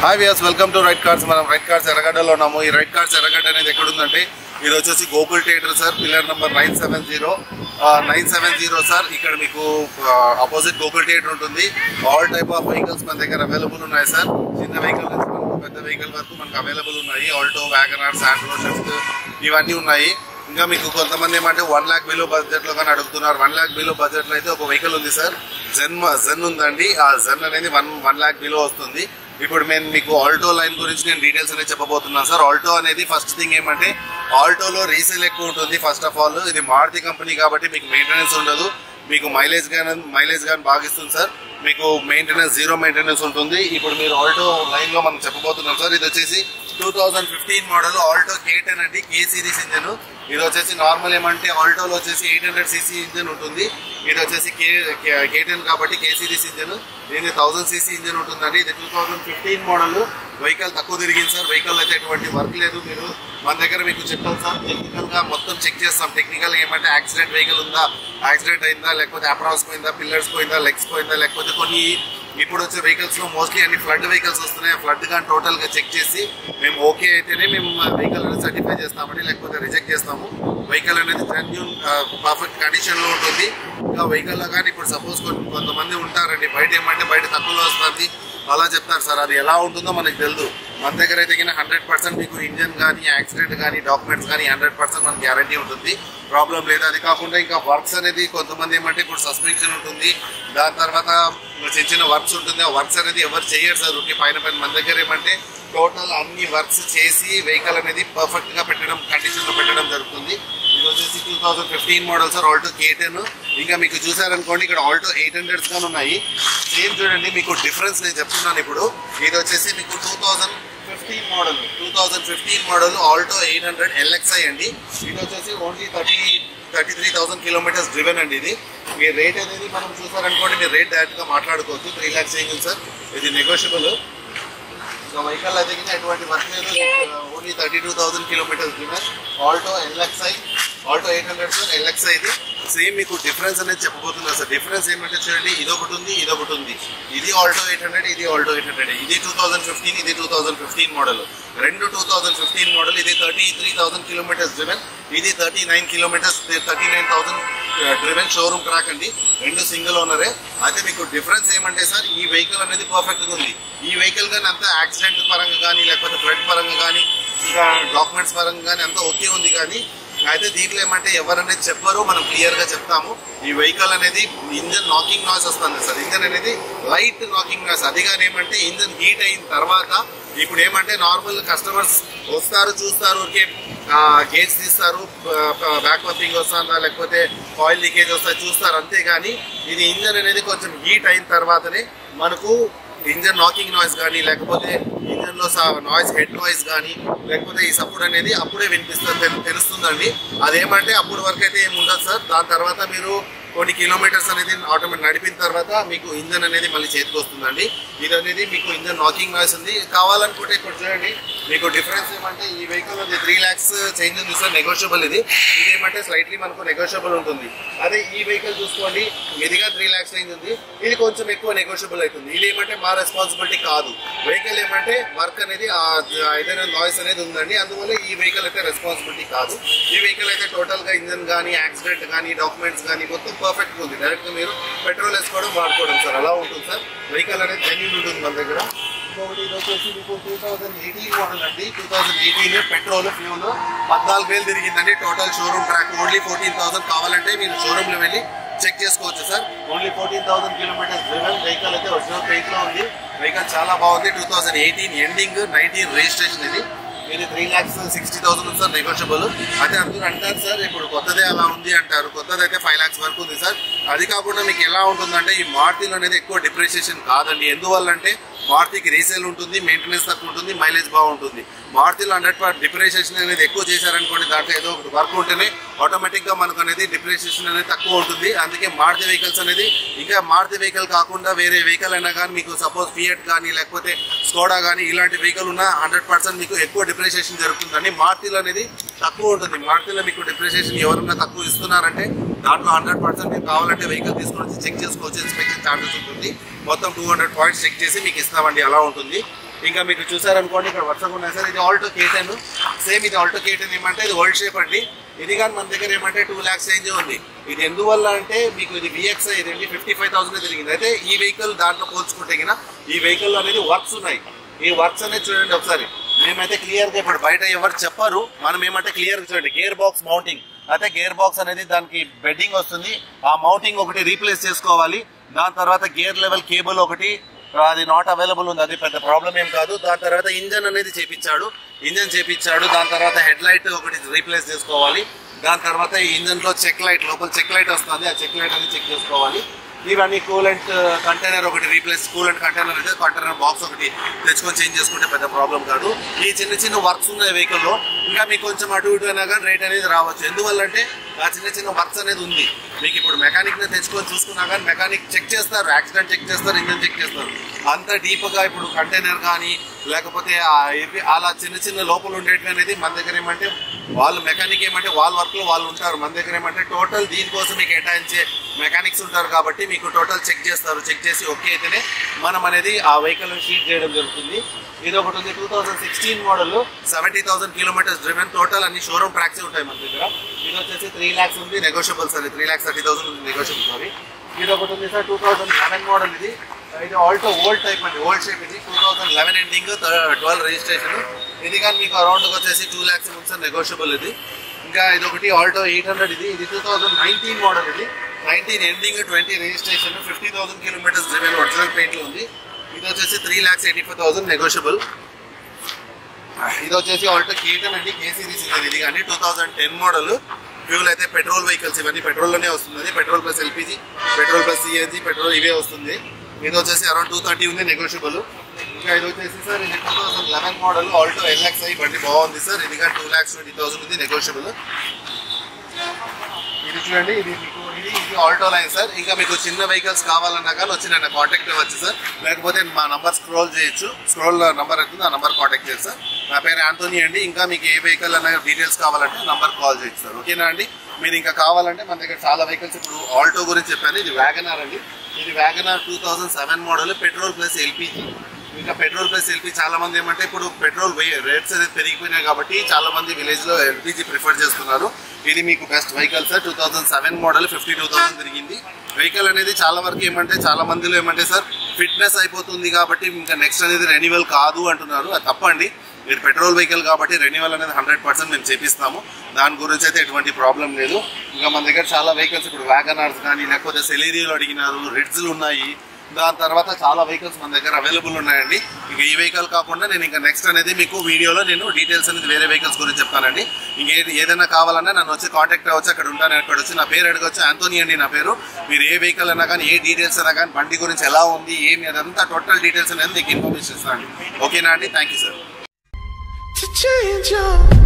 hi viewers welcome to right cards మనం right cards ఎర్రగడ్డలో ఉన్నాము ఈ రైట్ కార్డ్స్ ఎర్రగడ్డ అనేది ఎక్కడుందంటే ఇది వచ్చేసి Gokul theatre sir pillar number nine seven zero nine seven zero sir ఇక్కడ మీకు ఆపోజిట్ గోకుల్ థియేటర్ ఉంటుంది ఆల్ టైప్ ఆఫ్ వెహికల్స్ మన దగ్గర అవైలబుల్ ఉన్నాయి సార్ చిన్న వెహికల్ నుంచి మనకు పెద్ద వెహికల్ వరకు మనకు అవైలబుల్ ఉన్నాయి ఆల్టో వ్యాగనార్ శాండ్రో షిఫ్ట్ ఇవన్నీ ఉన్నాయి ఇంకా మీకు కొంతమంది ఏమంటే వన్ ల్యాక్ బిలో బడ్జెట్ లో కానీ అడుగుతున్నారు వన్ ల్యాక్ బిలో బడ్జెట్ లో అయితే ఒక వెహికల్ ఉంది సార్ జెన్ జెన్ ఉందండి ఆ జెన్ అనేది వన్ వన్ ల్యాక్ బిలో వస్తుంది ఇప్పుడు నేను మీకు ఆల్టో లైన్ గురించి నేను డీటెయిల్స్ అనేది చెప్పబోతున్నాను సార్ ఆల్టో అనేది ఫస్ట్ థింగ్ ఏమంటే ఆల్టోలో రీసేల్ ఎక్కువ ఉంటుంది ఫస్ట్ ఆఫ్ ఆల్ ఇది మారుతి కంపెనీ కాబట్టి మీకు మెయింటెనెన్స్ ఉండదు మీకు మైలేజ్ కానీ మైలేజ్ కానీ బాగా ఇస్తుంది సార్ మీకు మెయింటెనెన్స్ జీరో మెయింటెనెన్స్ ఉంటుంది ఇప్పుడు మీరు ఆల్టో లైన్ లో మనం చెప్పబోతున్నాం సార్ ఇది వచ్చేసి two thousand fifteen model Alto K ten అండి కే సిరీస్ ఇంజన్ ఇది వచ్చేసి నార్మల్ ఏమంటే ఆల్టోలో వచ్చేసి ఎయిట్ హండ్రెడ్ సీసీ ఇంజన్ ఉంటుంది ఇది వచ్చేసి కే కే టెన్ కాబట్టి కే సిరీస్ ఇంజన్ దీని థౌసండ్ సీసీ ఇంజన్ ఉంటుందండి ఇది two thousand fifteen model vehicle తక్కువ తిరిగింది సార్ వెహికల్ అయితే ఎటువంటి వర్క్ లేదు మీరు మన దగ్గర మీకు చెప్తాం సార్ టెక్నికల్ గా మొత్తం చెక్ చేస్తాం టెక్నికల్ ఏమంటే యాక్సిడెంట్ వెహికల్ ఉందా యాక్సిడెంట్ అయిందా లేకపోతే అప్రాస్ పోయిందా పిల్లర్స్ పోయిందా లెగ్స్ పోయిందా లేకపోతే కొన్ని ఇప్పుడు వచ్చే వెహికల్స్ లో మోస్ట్లీ అన్ని ఫ్లడ్ వెహికల్స్ వస్తున్నాయి ఫ్లడ్ గా టోటల్ గా చెక్ చేసి మేము ఓకే అయితేనే మేము వెహికల్ అనేది సర్టిఫై చేస్తామండి లేకపోతే రిజెక్ట్ చేస్తాము వెహికల్ అనేది జెన్యున్ పర్ఫెక్ట్ కండిషన్ లో ఉంటుంది ఇంకా వెహికల్ లో కానీ ఇప్పుడు సపోజ్ కొంతమంది ఉంటారండి బయట ఏమంటే బయట తక్కువలో వస్తుంది అలా చెప్తారు సార్ అది ఎలా ఉంటుందో మనకు తెలియదు మన దగ్గర అయితే హండ్రెడ్ పర్సెంట్ మీకు ఇంజన్ కానీ యాక్సిడెంట్ కానీ డాక్యుమెంట్స్ కానీ హండ్రెడ్ పర్సెంట్ మనకి గ్యారంటీ ఉంటుంది ప్రాబ్లం లేదు అది కాకుండా ఇంకా వర్క్స్ అనేది కొంతమంది ఏమంటే ఇప్పుడు సస్పెన్షన్ ఉంటుంది దాని తర్వాత చిన్న చిన్న వర్క్స్ ఉంటుంది ఆ వర్క్స్ అనేది ఎవరు చేయరు సార్ ఓకే పైన పైన మన దగ్గర ఏమంటే టోటల్ అన్ని వర్క్స్ చేసి వెహికల్ అనేది పర్ఫెక్ట్ గా పెట్టడం కండిషన్ లో పెట్టడం జరుగుతుంది ఇది వచ్చేసి two thousand fifteen model sir Alto K ten ఇంకా మీకు చూసారనుకోండి ఇక్కడ ఆల్టో ఎయిట్ హండ్రెడ్స్ గాను ఉన్నాయి సేమ్ చూడండి మీకు డిఫరెన్స్ నేను చెప్తున్నాను ఇప్పుడు ఇది వచ్చేసి మీకు two thousand fifteen model two thousand fifteen model Alto eight hundred LXI అండి ఇది వచ్చేసి only thirty thirty three thousand kilometres driven అండి ఇది మీ రేట్ అనేది మనం చూసారనుకోండి మీరు రేట్ డైరెక్ట్ గా మాట్లాడుకోవచ్చు త్రీ ల్యాక్స్ అయింది సార్ ఇది నెగోషియబుల్ ఇంకా వెహికల్ అయితే కింద ఎటువంటి వర్క్ లేదు only thirty two thousand kilometres driven Alto LXI Alto eight hundred sir LXI ఇది సేమ్ మీకు డిఫరెన్స్ అనేది చెప్పబోతున్నా సార్ డిఫరెన్స్ ఏమంటే చూడండి ఇది ఒకటి ఉంది ఇది ఒకటి ఉంది ఇది ఆల్టో ఎయిట్ హండ్రెడ్ ఇది ఆల్టో ఎయిట్ హండ్రెడ్ ఇది టూ థౌసండ్ ఫిఫ్టీన్ ఇది టూ థౌసండ్ ఫిఫ్టీన్ మోడల్ రెండు టూ థౌసండ్ ఫిఫ్టీన్ మోడల్ ఇది thirty three thousand kilometres driven ఇది thirty nine kilometres thirty nine thousand driven showroom track అండి రెండు single ఓనరే అయితే మీకు డిఫరెన్స్ ఏమంటే సార్ ఈ వెహికల్ అనేది పర్ఫెక్ట్ గా ఉంది ఈ వెహికల్ కానీ అంత యాక్సిడెంట్ పరంగా కానీ లేకపోతే ఫ్లడ్ పరంగా కానీ ఇంకా డాక్యుమెంట్స్ పరంగా కానీ అంతా ఓకే ఉంది కానీ అయితే దీంట్లో ఏమంటే ఎవరనేది చెప్పారో మనం క్లియర్ గా చెప్తాము ఈ వెహికల్ అనేది ఇంజన్ నాకింగ్ నాయిస్ వస్తుంది సార్ ఇంజన్ అనేది లైట్ నాకింగ్ నాయిస్ అది కానీ ఏమంటే ఇంజన్ హీట్ అయిన తర్వాత ఇప్పుడు ఏమంటే నార్మల్ కస్టమర్స్ వస్తారు చూస్తారు ఊరికే గేట్స్ తీస్తారు బ్యాక్ పంపింగ్ వస్తుందా లేకపోతే ఆయిల్ లీకేజ్ వస్తా చూస్తారు అంతేగాని ఇది ఇంజన్ అనేది కొంచెం హీట్ అయిన తర్వాతనే మనకు ఇంజన్ నాకింగ్ నాయిస్ కానీ లేకపోతే ఇంజన్ లో నాయిస్ హెడ్ నాయిస్ కానీ లేకపోతే ఈ సపోర్ట్ అనేది అప్పుడే వినిపిస్తుంది తెలు- తెలుస్తుందండి అదేమంటే అప్పుడు వరకు అయితే ఏమి ఉండదు సార్ దాని తర్వాత మీరు కొన్ని కిలోమీటర్స్ అనేది ఆటోమేటిక్ నడిపిన తర్వాత మీకు ఇంజన్ అనేది మళ్ళీ చేతికి వస్తుందండి ఇది అనేది మీకు ఇంజన్ నాకింగ్ నాయిస్ ఉంది కావాలనుకుంటే ఇక్కడ చూడండి మీకు డిఫరెన్స్ ఏమంటే ఈ వెహికల్ అది త్రీ ల్యాక్స్ చేంజ్ ఉంది సార్ నెగోషియబుల్ ఇది ఇదేమంటే స్లైట్లీ మనకు నెగోషియబుల్ ఉంటుంది అదే ఈ వెహికల్ చూసుకోండి ఇదిగా త్రీ ల్యాక్స్ చేంజ్ ఉంది ఇది కొంచెం ఎక్కువ నెగోషియబుల్ అవుతుంది ఇది ఏమంటే మా రెస్పాన్సిబిలిటీ కాదు వెహికల్ ఏమంటే వర్క్ అనేది ఆ ఏదైనా నాయిస్ అనేది ఉందండి అందువల్ల ఈ వెహికల్ అయితే రెస్పాన్సిబిలిటీ కాదు ఈ వెహికల్ అయితే టోటల్ గా ఇంజన్ కానీ యాక్సిడెంట్ కానీ డాక్యుమెంట్స్ కానీ మొత్తం పర్ఫెక్ట్ ఉంది డైరెక్ట్ గా మీరు పెట్రోల్ వేసుకోవడం వాడుకోవడం సార్ అలా ఉంటుంది సార్ వెహికల్ అనేది జెన్యున్ ఉంటుంది మన దగ్గర ఇంకొకటి ఇది వచ్చేసి మీకు టూ థౌసండ్ ఎయిటీన్ మోడల్ అండి two thousand eighteen petrol fuel పద్నాలుగు వేలు తిరిగిందండి total showroom track only fourteen thousand కావాలంటే మీరు షోరూమ్ లో వెళ్ళి చెక్ చేసుకోవచ్చు sir only fourteen thousand kilometres driven vehicle అయితే ఒరిజినల్ వెహికల్ లో ఉంది వెహికల్ చాలా బాగుంది two thousand eighteen ending nineteen registration ఇది ఇది త్రీ ల్యాక్స్ సిక్స్టీ థౌసండ్ ఉంది సార్ నెగోషియబుల్ అయితే అందరూ అంటారు సార్ ఇప్పుడు కొత్తదే అలా ఉంది అంటారు కొత్తది అయితే ఫైవ్ ల్యాక్స్ వరకు ఉంది సార్ అది కాకుండా మీకు ఎలా ఉంటుందంటే ఈ మారుతిలో అనేది ఎక్కువ డిప్రిషియేషన్ కాదండి ఎందువల్ల అంటే మారుతికి రీసేల్ ఉంటుంది మెయింటెనెన్స్ తక్కువ ఉంటుంది మైలేజ్ బాగుంటుంది మారుతిలో హండ్రెడ్ పర్ డిప్రిషియేషన్ అనేది ఎక్కువ చేశారనుకోండి దాంట్లో ఏదో ఒకటి వర్క్ ఉంటేనే ఆటోమేటిక్ గా మనకు అనేది డిప్రిషియేషన్ అనేది తక్కువ ఉంటుంది అందుకే మారుతి వెహికల్స్ అనేది ఇంకా మారుతి వెహికల్ కాకుండా వేరే వెహికల్ అయినా కానీ మీకు సపోజ్ ఫియట్ కానీ లేకపోతే స్కోడా కానీ ఇలాంటి వెహికల్ ఉన్న హండ్రెడ్ పర్సెంట్ మీకు ఎక్కువ డిప్రిషియేషన్ జరుగుతుందని మారుతిలో అనేది తక్కువ ఉంటుంది మారుతిలో మీకు డిప్రిషియేషన్ ఎవరన్నా తక్కువ ఇస్తున్నారంటే దాంట్లో హండ్రెడ్ పర్సెంట్ మీకు కావాలంటే వెహికల్ తీసుకొని వచ్చి చెక్ చేసుకోవచ్చు ఇన్స్పెక్షన్ ఛార్జెస్ ఉంటుంది మొత్తం టూ హండ్రెడ్ పాయింట్స్ చెక్ చేసి మీకు ఇస్తామండి అలా ఉంటుంది ఇంకా మీకు చూసారనుకోండి ఇక్కడ వరుసగా ఉన్నాయి సార్ ఇది ఆల్టో కేటన్ సేమ్ ఇది ఆల్టో కేటన్ ఏమంటే ఇది ఓల్డ్ షేప్ అండి ఇది కానీ మన దగ్గర ఏమంటే టూ ల్యాక్స్ రేంజ్ ఉంది ఇది ఎందువల్ల అంటే మీకు ఇది విఎక్స్ఐ ఇది ఫిఫ్టీ ఫైవ్ థౌసండ్ తిరిగింది అయితే ఈ వెహికల్ దాంట్లో పోల్చుకుంటే గిన ఈ వెహికల్ అనేది వర్క్స్ ఉన్నాయి ఈ వర్క్స్ అనేది చూడండి ఒకసారి మేమైతే క్లియర్ గా ఇప్పుడు బయట ఎవరు చెప్పరు మనం ఏమంటే క్లియర్ గా చూడండి గేర్ బాక్స్ మౌంటింగ్ అయితే గేర్ బాక్స్ అనేది దానికి బెడ్డింగ్ వస్తుంది ఆ మౌంటింగ్ ఒకటి రీప్లేస్ చేసుకోవాలి దాని తర్వాత గేర్ లెవెల్ కేబుల్ ఒకటి అది నాట్ అవైలబుల్ ఉంది అది పెద్ద ప్రాబ్లం ఏం కాదు దాని తర్వాత ఇంజన్ అనేది చేపించాడు ఇంజన్ చేపించాడు దాని తర్వాత హెడ్ లైట్ ఒకటి రీప్లేస్ చేసుకోవాలి దాని తర్వాత ఈ ఇంజన్ లో చెక్ లైట్ లోపల చెక్ లైట్ వస్తుంది ఆ చెక్ లైట్ అనేది చెక్ చేసుకోవాలి ఇవన్నీ కూలెంట్ కంటైనర్ ఒకటి రీప్లేస్ కూలెంట్ కంటైనర్ అయితే కంటైనర్ బాక్స్ ఒకటి తెచ్చుకొని చేంజ్ చేసుకుంటే పెద్ద ప్రాబ్లం కాదు ఈ చిన్న చిన్న వర్క్స్ ఉన్నాయి వెహికల్ లో ఇంకా మీకు కొంచెం అటు ఇటు అయినా కానీ రేట్ అనేది రావచ్చు ఎందువల్ల అంటే ఆ చిన్న చిన్న వర్క్స్ అనేది ఉంది మీకు ఇప్పుడు మెకానిక్ ని తెచ్చుకొని చూసుకున్నా కానీ మెకానిక్ చెక్ చేస్తారు యాక్సిడెంట్ చెక్ చేస్తారు ఇంజన్ చెక్ చేస్తారు అంత డీప్ గా ఇప్పుడు కంటైనర్ కానీ లేకపోతే ఆ ఇవి అలా చిన్న చిన్న లోపల ఉండేటివి అనేది మన దగ్గర ఏమంటే వాళ్ళు మెకానిక్ ఏమంటే వాళ్ళ వర్క్ లో వాళ్ళు ఉంటారు మన దగ్గర ఏమంటే టోటల్ దీనికోసం మీకు కేటాయించే మెకానిక్స్ ఉంటారు కాబట్టి మీకు టోటల్ చెక్ చేస్తారు చెక్ చేసి ఓకే అయితేనే మనం అనేది ఆ వెహికల్ షీట్ చేయడం జరుగుతుంది ఇది ఒకటి ఉంది two thousand sixteen model seventy thousand kilometres driven total అన్ని షోరూమ్ ట్రాక్స్ ఉంటాయి మన దగ్గర ఇది వచ్చేసి త్రీ ల్యాక్స్ ఉంది negotiable sir three lakhs thirty thousand ఉంది నెగోషియబుల్ సారీ ఇది ఒకటి ఉంది sir two thousand eleven model ఇది ఇది ఆల్టో ఓల్డ్ టైప్ అండి ఓల్డ్ షేప్ ఇది two thousand eleven ending twelve registration ఇది కానీ మీకు అరౌండ్ వచ్చేసి టూ ల్యాక్స్ ఉంది సార్ నెగోషియబుల్ ఇది ఇంకా ఇది ఒకటి ఆల్టో ఎయిట్ హండ్రెడ్ ఇది ఇది టూ థౌసండ్ నైన్టీన్ మోడల్ ఇది nineteen ending twenty registration fifty thousand kilometres driven original paint లో ఉంది ఇది వచ్చేసి three lakhs eighty five thousand negotiable ఇది వచ్చేసి ఆల్టో కేటన్ అండి కే సిరీస్ ఇది ఇది కానీ two thousand ten model fuel అయితే పెట్రోల్ వెహికల్స్ ఇవన్నీ పెట్రోల్ లోనే వస్తుంది petrol plus LPG petrol plus CNG petrol ఇవే వస్తుంది ఇది వచ్చేసి అరౌండ్ టూ థర్టీ ఉంది నెగోషియబుల్ ఇంకా ఇది వచ్చేసి సార్ ఇది two thousand eleven model Alto LXi బండి బాగుంది సార్ ఇది టూ ల్యాక్స్ ట్వంటీ థౌసండ్ ఉంది నెగోషియబుల్ ఇది చూడండి ఇది మీకు ఇది ఇది ఆల్టో లైన్ సార్ ఇంకా మీకు చిన్న వెహికల్స్ కావాలన్నా కానీ వచ్చి నన్ను కాంటాక్ట్ అవ్వచ్చు సార్ లేకపోతే మా నంబర్ స్క్రోల్ చేయొచ్చు స్క్రోల్ నంబర్ అవుతుంది ఆ నంబర్ కాంటాక్ట్ చేయొచ్చు సార్ నా పేరు ఆంటోనీ అండి ఇంకా మీకు ఏ వెహికల్ అన్న డీటెయిల్స్ కావాలంటే నంబర్ కాల్ చేయొచ్చు సార్ ఓకేనా అండి మీరు ఇంకా కావాలంటే మన దగ్గర చాలా వెహికల్స్ ఇప్పుడు ఆల్టో గురించి చెప్పాను ఇది వ్యాగనార్ అండి ఇది Wagon R two thousand seven model petrol plus LPG ఇంకా పెట్రోల్ ప్లస్ ఎల్పీ చాలా మంది ఏమంటే ఇప్పుడు పెట్రోల్ రేట్స్ అనేది పెరిగిపోయినాయి కాబట్టి చాలా మంది విలేజ్ లో ఎల్పిజి ప్రిఫర్ చేస్తున్నారు ఇది మీకు best vehicle sir two thousand seven model fifty two thousand తిరిగింది వెహికల్ అనేది చాలా వరకు ఏమంటే చాలా మందిలో ఏమంటే సార్ ఫిట్నెస్ అయిపోతుంది కాబట్టి ఇంకా నెక్స్ట్ అనేది రెన్యువల్ కాదు అంటున్నారు అది తప్పండి మీరు పెట్రోల్ వెహికల్ కాబట్టి రెన్యువల్ అనేది హండ్రెడ్ పర్సెంట్ మేము చేపిస్తాము దాని గురించి అయితే ఎటువంటి ప్రాబ్లం లేదు ఇంకా మన దగ్గర చాలా వెహికల్స్ ఇప్పుడు వ్యాగనార్స్ కానీ లేకపోతే సెలీరియోలు అడిగినారు రెడ్స్లు ఉన్నాయి దాని తర్వాత చాలా వెహికల్స్ మన దగ్గర అవైలబుల్ ఉన్నాయండి ఇంకా ఈ వెహికల్ కాకుండా నేను ఇంకా నెక్స్ట్ అనేది మీకు వీడియోలో నేను డీటెయిల్స్ అనేది వేరే వెహికల్స్ గురించి చెప్తానండి ఇంకా ఏది- ఏదైనా కావాలన్నా నన్ను వచ్చి కాంటాక్ట్ అవ్వచ్చు అక్కడ ఉంటాను అక్కడ వచ్చి నా పేరు అడగవచ్చు ఆంటోనీ అండి నా పేరు మీరు ఏ వెహికల్ అయినా కానీ ఏ డీటెయిల్స్ అయినా కానీ బండి గురించి ఎలా ఉంది ఏమి అదంతా టోటల్ డీటెయిల్స్ అనేది మీకు ఇన్ఫర్మేషన్ ఇస్తాను ఓకేనా అండి thank you sir to change your